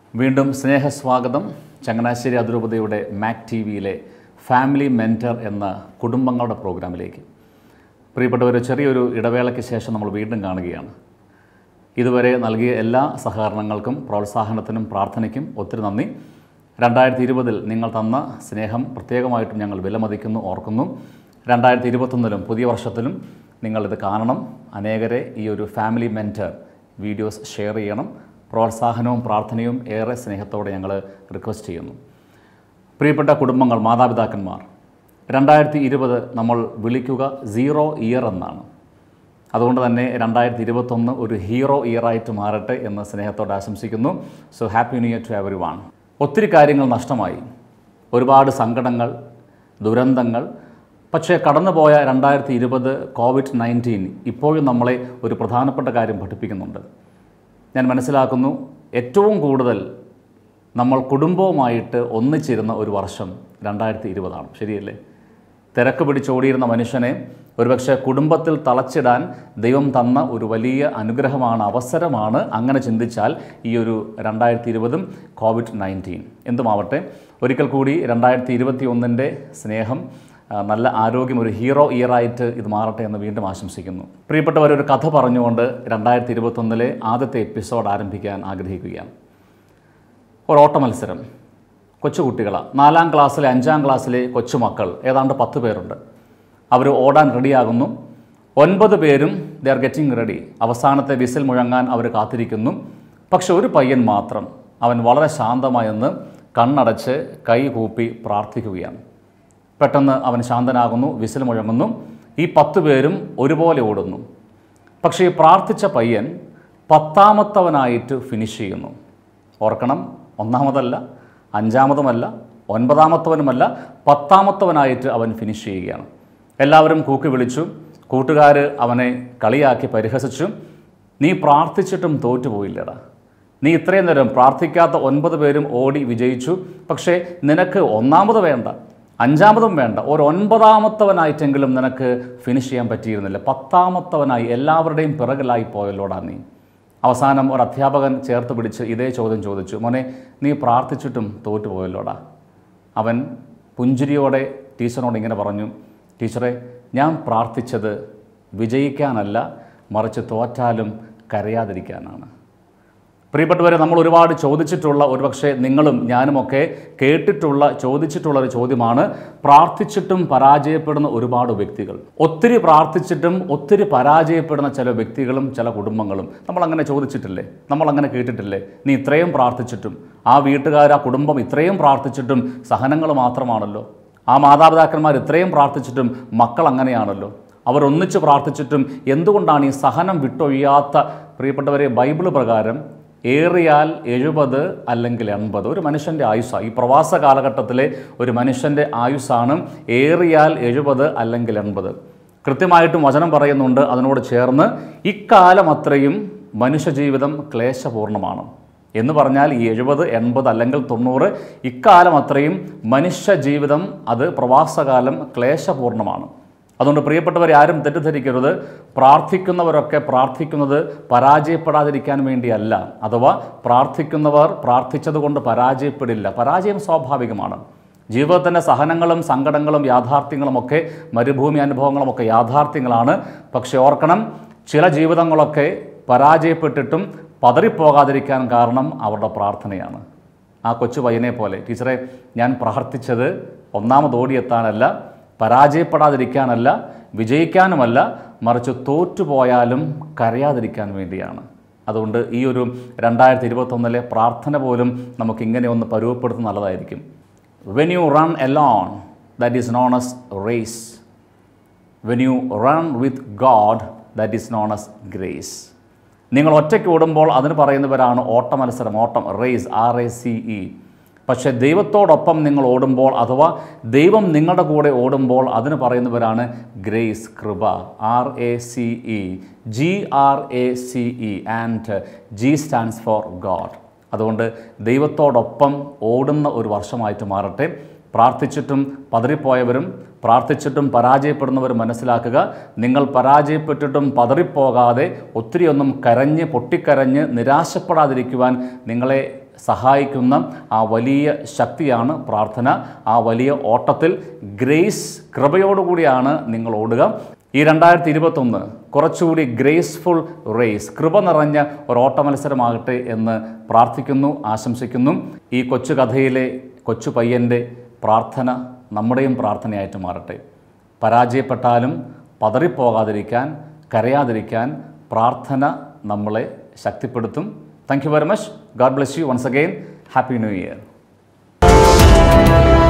വീണ്ടും സ്നേഹസ്വാഗതം ചങ്ങനാശ്ശേരി അതിരൂപതയുടെ മാക് ടി വിയിലെ ഫാമിലി മെൻറ്റർ എന്ന കുടുംബങ്ങളുടെ പ്രോഗ്രാമിലേക്ക് പ്രിയപ്പെട്ടവർ ചെറിയൊരു ഇടവേളയ്ക്ക് ശേഷം നമ്മൾ വീണ്ടും കാണുകയാണ് ഇതുവരെ നൽകിയ എല്ലാ സഹകരണങ്ങൾക്കും പ്രോത്സാഹനത്തിനും പ്രാർത്ഥനയ്ക്കും ഒത്തിരി നന്ദി രണ്ടായിരത്തി ഇരുപതിൽ നിങ്ങൾ തന്ന സ്നേഹം പ്രത്യേകമായിട്ടും ഞങ്ങൾ വിലമതിക്കുന്നു ഓർക്കുന്നു രണ്ടായിരത്തി ഇരുപത്തൊന്നിലും പുതിയ വർഷത്തിലും നിങ്ങളിത് കാണണം അനേകരെ ഈ ഒരു ഫാമിലി മെൻറ്റർ വീഡിയോസ് ഷെയർ ചെയ്യണം പ്രോത്സാഹനവും പ്രാർത്ഥനയും ഏറെ സ്നേഹത്തോടെ ഞങ്ങൾ റിക്വസ്റ്റ് ചെയ്യുന്നു പ്രിയപ്പെട്ട കുടുംബങ്ങൾ മാതാപിതാക്കന്മാർ രണ്ടായിരത്തി ഇരുപത് നമ്മൾ വിളിക്കുക സീറോ ഇയർ എന്നാണ് അതുകൊണ്ട് തന്നെ രണ്ടായിരത്തി ഇരുപത്തൊന്ന് ഒരു ഹീറോ ഇയറായിട്ട് മാറട്ടെ എന്ന് സ്നേഹത്തോടെ ആശംസിക്കുന്നു so happy new year to everyone ഒത്തിരി കാര്യങ്ങൾ നഷ്ടമായി ഒരുപാട് സങ്കടങ്ങൾ ദുരന്തങ്ങൾ പക്ഷേ കടന്നുപോയ രണ്ടായിരത്തി ഇരുപത് കോവിഡ് നയൻറ്റീൻ ഇപ്പോഴും നമ്മളെ ഒരു പ്രധാനപ്പെട്ട കാര്യം പഠിപ്പിക്കുന്നുണ്ട് ഞാൻ മനസ്സിലാക്കുന്നു ഏറ്റവും കൂടുതൽ നമ്മൾ കുടുംബവുമായിട്ട് ഒന്നിച്ചിരുന്ന ഒരു വർഷം രണ്ടായിരത്തി ഇരുപതാണ് ശരിയല്ലേ തിരക്ക് പിടിച്ചോടിയിരുന്ന മനുഷ്യനെ ഒരുപക്ഷെ കുടുംബത്തിൽ തളച്ചിടാൻ ദൈവം തന്ന ഒരു വലിയ അനുഗ്രഹമാണ് അവസരമാണ് അങ്ങനെ ചിന്തിച്ചാൽ ഈ ഒരു രണ്ടായിരത്തി ഇരുപതും കോവിഡ് നയൻറ്റീൻ എന്തുമാവട്ടെ ഒരിക്കൽ കൂടി രണ്ടായിരത്തി ഇരുപത്തി ഒന്നിൻ്റെ സ്നേഹം ആ, നല്ല ആരോഗ്യം ഒരു ഹീറോ ഇയറായിട്ട് ഇത് മാറട്ടെ എന്ന് വീണ്ടും ആശംസിക്കുന്നു പ്രിയപ്പെട്ടവർ ഒരു കഥ പറഞ്ഞുകൊണ്ട് രണ്ടായിരത്തി ഇരുപത്തൊന്നിലെ ആദ്യത്തെ എപ്പിസോഡ് ആരംഭിക്കാൻ ആഗ്രഹിക്കുകയാണ് ഒരു ഓട്ട മത്സരം കൊച്ചുകുട്ടികളാണ് നാലാം ക്ലാസ്സിലെ അഞ്ചാം ക്ലാസ്സിലെ കൊച്ചുമക്കൾ ഏതാണ്ട് പത്ത് പേരുണ്ട് അവർ ഓടാൻ റെഡിയാകുന്നു ഒൻപത് പേരും ദേ ആർ ഗെറ്റിംഗ് റെഡി അവസാനത്തെ വിസിൽ മുഴങ്ങാൻ അവർ കാത്തിരിക്കുന്നു പക്ഷെ ഒരു പയ്യൻ മാത്രം അവൻ വളരെ ശാന്തമായെന്ന് കണ്ണടച്ച് കൈ കൂപ്പി പ്രാർത്ഥിക്കുകയാണ് പെട്ടെന്ന് അവൻ ശാന്തനാകുന്നു വിസിൽ മുഴങ്ങുന്നു ഈ പത്ത് പേരും ഒരുപോലെ ഓടുന്നു പക്ഷേ ഈ പ്രാർത്ഥിച്ച പയ്യൻ പത്താമത്തവനായിട്ട് ഫിനിഷ് ചെയ്യുന്നു ഓർക്കണം ഒന്നാമതല്ല അഞ്ചാമതുമല്ല ഒൻപതാമത്തവനുമല്ല പത്താമത്തവനായിട്ട് അവൻ ഫിനിഷ് ചെയ്യുകയാണ് എല്ലാവരും കൂക്കി വിളിച്ചു കൂട്ടുകാർ അവനെ കളിയാക്കി പരിഹസിച്ചു നീ പ്രാർത്ഥിച്ചിട്ടും തോറ്റുപോയില്ലടാ നീ ഇത്രയും നേരം പ്രാർത്ഥിക്കാത്ത ഒൻപത് പേരും ഓടി വിജയിച്ചു പക്ഷേ നിനക്ക് ഒന്നാമത് വേണ്ട അഞ്ചാമതും വേണ്ട ഒരു ഒൻപതാമത്തവനായിട്ടെങ്കിലും നിനക്ക് ഫിനിഷ് ചെയ്യാൻ പറ്റിയിരുന്നില്ല പത്താമത്തവനായി എല്ലാവരുടെയും പിറകിലായി പോയല്ലോടാ നീ അവസാനം ഒരു അധ്യാപകൻ ചേർത്ത് പിടിച്ച് ഇതേ ചോദ്യം ചോദിച്ചു മോനെ നീ പ്രാർത്ഥിച്ചിട്ടും തോറ്റുപോയല്ലോടാ അവൻ പുഞ്ചിരിയോടെ ടീച്ചറിനോട് ഇങ്ങനെ പറഞ്ഞു ടീച്ചറെ ഞാൻ പ്രാർത്ഥിച്ചത് വിജയിക്കാനല്ല മറിച്ച് തോറ്റാലും കരയാതിരിക്കാനാണ് പ്രിയപ്പെട്ടവരെ നമ്മൾ ഒരുപാട് ചോദിച്ചിട്ടുള്ള ഒരുപക്ഷെ നിങ്ങളും ഞാനുമൊക്കെ കേട്ടിട്ടുള്ള ചോദിച്ചിട്ടുള്ള ഒരു ചോദ്യമാണ് പ്രാർത്ഥിച്ചിട്ടും പരാജയപ്പെടുന്ന ഒരുപാട് വ്യക്തികൾ ഒത്തിരി പ്രാർത്ഥിച്ചിട്ടും ഒത്തിരി പരാജയപ്പെടുന്ന ചില വ്യക്തികളും ചില കുടുംബങ്ങളും നമ്മൾ അങ്ങനെ ചോദിച്ചിട്ടില്ലേ നമ്മൾ അങ്ങനെ കേട്ടിട്ടില്ലേ നീ ഇത്രയും പ്രാർത്ഥിച്ചിട്ടും ആ വീട്ടുകാർ ആ കുടുംബം ഇത്രയും പ്രാർത്ഥിച്ചിട്ടും സഹനങ്ങൾ മാത്രമാണല്ലോ ആ മാതാപിതാക്കന്മാർ ഇത്രയും പ്രാർത്ഥിച്ചിട്ടും മക്കൾ അങ്ങനെയാണല്ലോ അവർ ഒന്നിച്ച് പ്രാർത്ഥിച്ചിട്ടും എന്തുകൊണ്ടാണ് ഈ സഹനം വിട്ടൊഴിയാത്ത പ്രിയപ്പെട്ടവരെ ബൈബിൾ പ്രകാരം ഏറിയാൽ എഴുപത് അല്ലെങ്കിൽ എൺപത് ഒരു മനുഷ്യൻ്റെ ആയുസ്സാണ് ഈ പ്രവാസ കാലഘട്ടത്തിലെ ഒരു മനുഷ്യൻ്റെ ആയുസ്സാണ് ഏറിയാൽ എഴുപത് അല്ലെങ്കിൽ എൺപത് കൃത്യമായിട്ടും വചനം പറയുന്നുണ്ട് അതിനോട് ചേർന്ന് ഇക്കാലം അത്രയും മനുഷ്യജീവിതം ക്ലേശപൂർണ്ണമാണ് എന്ന് പറഞ്ഞാൽ ഈ എഴുപത് എൺപത് അല്ലെങ്കിൽ തൊണ്ണൂറ് ഇക്കാലം അത്രയും മനുഷ്യ ജീവിതം അത് പ്രവാസകാലം ക്ലേശപൂർണ്ണമാണ് അതുകൊണ്ട് പ്രിയപ്പെട്ടവരെ ആരും തെറ്റിദ്ധരിക്കരുത് പ്രാർത്ഥിക്കുന്നവരൊക്കെ പ്രാർത്ഥിക്കുന്നത് പരാജയപ്പെടാതിരിക്കാൻ വേണ്ടിയല്ല അഥവാ പ്രാർത്ഥിക്കുന്നവർ പ്രാർത്ഥിച്ചതുകൊണ്ട് പരാജയപ്പെടില്ല പരാജയം സ്വാഭാവികമാണ് ജീവിതത്തിൻ്റെ സഹനങ്ങളും സങ്കടങ്ങളും യാഥാർത്ഥ്യങ്ങളുമൊക്കെ മരുഭൂമി അനുഭവങ്ങളുമൊക്കെ യാഥാർത്ഥ്യങ്ങളാണ് പക്ഷെ ഓർക്കണം ചില ജീവിതങ്ങളൊക്കെ പരാജയപ്പെട്ടിട്ടും പതറിപ്പോകാതിരിക്കാൻ കാരണം അവരുടെ പ്രാർത്ഥനയാണ് ആ കൊച്ചു പയ്യനെ പോലെ ടീച്ചറെ ഞാൻ പ്രാർത്ഥിച്ചത് ഒന്നാമത് ഓടിയെത്താനല്ല പരാജയപ്പെടാതിരിക്കാനല്ല വിജയിക്കാനുമല്ല മറിച്ച് തോറ്റുപോയാലും കരയാതിരിക്കാൻ വേണ്ടിയാണ് അതുകൊണ്ട് ഈ ഒരു രണ്ടായിരത്തി ഇരുപത്തൊന്നിലെ പ്രാർത്ഥന പോലും നമുക്ക് ഇങ്ങനെ ഒന്ന് പരുവപ്പെടുത്തുന്നത് നല്ലതായിരിക്കും when you run alone that is known as race when you run with God that is known as grace നിങ്ങൾ ഒറ്റയ്ക്ക് ഓടുമ്പോൾ അതിന് പറയുന്നവരാണ് ഓട്ട മത്സരം ഓട്ടം race R A C E പക്ഷേ ദൈവത്തോടൊപ്പം നിങ്ങൾ ഓടുമ്പോൾ അഥവാ ദൈവം നിങ്ങളുടെ കൂടെ ഓടുമ്പോൾ അതിന് പറയുന്നവരാണ് ഗ്രേസ് കൃപ R A C E G R A C E and G stands for God അതുകൊണ്ട് ദൈവത്തോടൊപ്പം ഓടുന്ന ഒരു വർഷമായിട്ട് മാറട്ടെ പ്രാർത്ഥിച്ചിട്ടും പതറിപ്പോയവരും പ്രാർത്ഥിച്ചിട്ടും പരാജയപ്പെടുന്നവരും മനസ്സിലാക്കുക നിങ്ങൾ പരാജയപ്പെട്ടിട്ടും പതറിപ്പോകാതെ ഒത്തിരിയൊന്നും കരഞ്ഞ് പൊട്ടിക്കരഞ്ഞ് നിരാശപ്പെടാതിരിക്കുവാൻ നിങ്ങളെ സഹായിക്കുന്ന ആ വലിയ ശക്തിയാണ് പ്രാർത്ഥന ആ വലിയ ഓട്ടത്തിൽ ഗ്രേസ് കൃപയോടുകൂടിയാണ് നിങ്ങൾ ഓടുക ഈ രണ്ടായിരത്തി ഇരുപത്തൊന്ന് കുറച്ചുകൂടി ഗ്രേസ്ഫുൾ റേസ് കൃപ നിറഞ്ഞ ഒരു ഓട്ട മത്സരമാകട്ടെ എന്ന് പ്രാർത്ഥിക്കുന്നു ആശംസിക്കുന്നു ഈ കൊച്ചു കഥയിലെ കൊച്ചു പയ്യൻ്റെ പ്രാർത്ഥന നമ്മുടെയും പ്രാർത്ഥനയായിട്ട് മാറട്ടെ പരാജയപ്പെട്ടാലും പതറിപ്പോകാതിരിക്കാൻ കരയാതിരിക്കാൻ പ്രാർത്ഥന നമ്മളെ ശക്തിപ്പെടുത്തും thank you very much God bless you once again happy new year